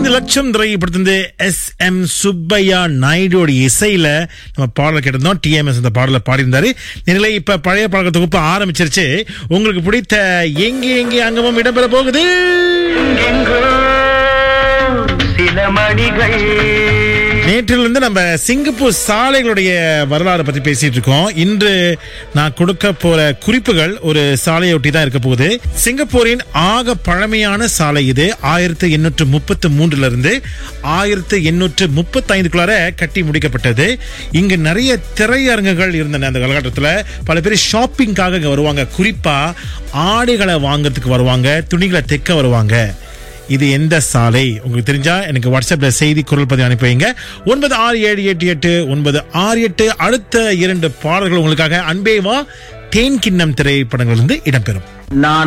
ஐந்து லட்சம் திரைப்படத்திலிருந்து எஸ் எம் சுப்பையா நாயுடுவோட இசையில நம்ம பாடல் கேட்டிருந்தோம் டிஎம்எஸ் அந்த பாடலை பாடியிருந்தாரு நிலை இப்ப பழைய பாடல் தொகுப்பு ஆரம்பிச்சிருச்சு உங்களுக்கு பிடித்த எங்கே எங்கே அங்கமும் இடம்பெற போகுது எங்கெங்கோ சில மணிகள் நேற்றிலிருந்து நம்ம சிங்கப்பூர் சாலைகளுடைய வரலாறு பத்தி பேசிட்டு இருக்கோம் இன்று நான் கொடுக்க போற குறிப்புகள் ஒரு சாலையை ஒட்டி தான் இருக்க போகுது சிங்கப்பூரின் ஆக பழமையான சாலை இது ஆயிரத்தி எண்ணூற்று முப்பத்தி மூன்றுல இருந்து ஆயிரத்தி எண்ணூற்று முப்பத்தி ஐந்துக்குள்ளார கட்டி முடிக்கப்பட்டது இங்கு நிறைய திரையரங்குகள் இருந்தன அந்த காலகட்டத்தில் பல பேர் ஷாப்பிங்காக இங்க வருவாங்க குறிப்பா ஆடைகளை வாங்குறதுக்கு வருவாங்க துணிகளை தைக்க வருவாங்க இது எந்த சாலை உங்களுக்கு தெரிஞ்சா எனக்கு வாட்ஸ்அப்ல செய்தி குரல் பதிவு அனுப்பி வைங்க ஒன்பது ஆறு ஏழு எட்டு எட்டு ஒன்பது ஆறு எட்டு அடுத்த இரண்டு பாடல்கள் உங்களுக்காக அன்பேவா தேன் கிண்ணம் திரைப்படங்கள் இருந்து இடம்பெறும் நான்